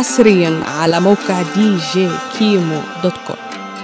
حصريا على موقع دي جي كيمو دوت كوم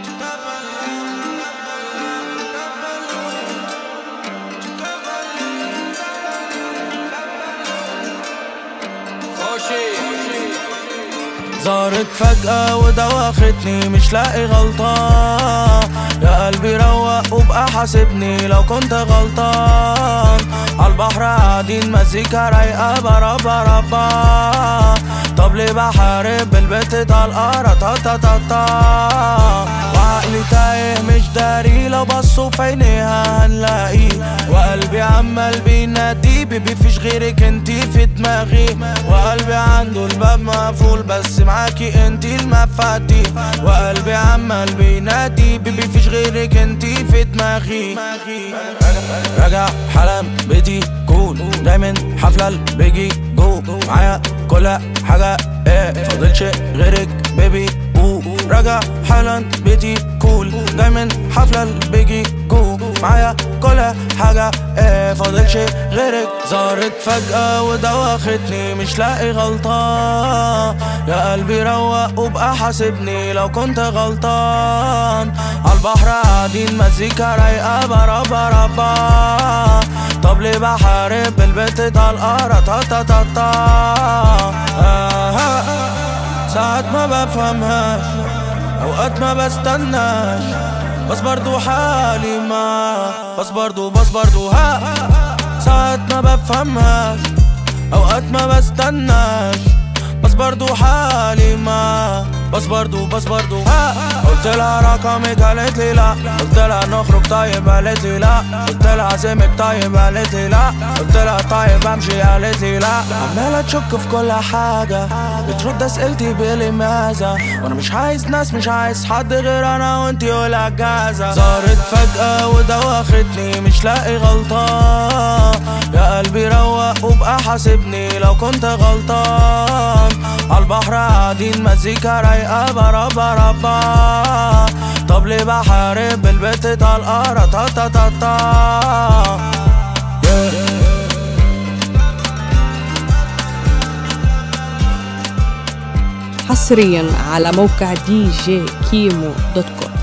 ظهرت فجأة ودوختني مش لاقي غلطان يا قلبي روق وبقى حاسبني لو كنت غلطان عالبحر قاعدين مزيكا رايقة بربا ربا طب ليه بحارب البت طلقة تا تا تا تا وعقلي تايه مش داري لو بصوا في عينيها هنلاقيه وقلبي عمال بينادي بيبي فيش غيرك انتي في دماغي وقلبي عنده الباب مقفول بس معاكي انتي المفاتيح وقلبي عمال بينادي بيبي فيش غيرك انتي في دماغي راجع حلم بيتي كول دايما حفلة بيجي جو معايا كل حاجة ايه فاضلش غيرك بيبي او راجع حالا بيتي كول دايما حفلة بيجي جو معايا كل حاجة ايه فاضلش غيرك ظهرت فجأة ودوختني مش لاقي غلطان يا قلبي روق وبقى حاسبني لو كنت غلطان عالبحر قاعدين مزيكا رايقة بربا ربا طب ليه بحارب البت طلقة تا تا تا تا آه ساعات ما بفهمهاش اوقات ما بستناش بس برضو حالي ما بس برضو بس برضو ها ساعات ما بفهمهاش اوقات ما بستناش بس برضو حالي ما بس برضو بس برضو ها قلت لها رقمك قالت لي لا قلت لها نخرج طيب قالت لي لا قلت لها عزمك طيب قالت لي لا قلت لها طيب امشي قالت لي لا عمالة تشك في كل حاجة بترد اسئلتي بلماذا وانا مش عايز ناس مش عايز حد غير انا وانتي ولا جازة ظهرت فجأة ودوختني مش لاقي غلطان يا قلبي روق وبقى حاسبني لو كنت غلطان عالبحر قاعدين مزيكا رايقة بربا ربا طب ليه بحارب البت طلقة تا تا تا تا yeah. حصريا على موقع دي جي كيمو دوت كوم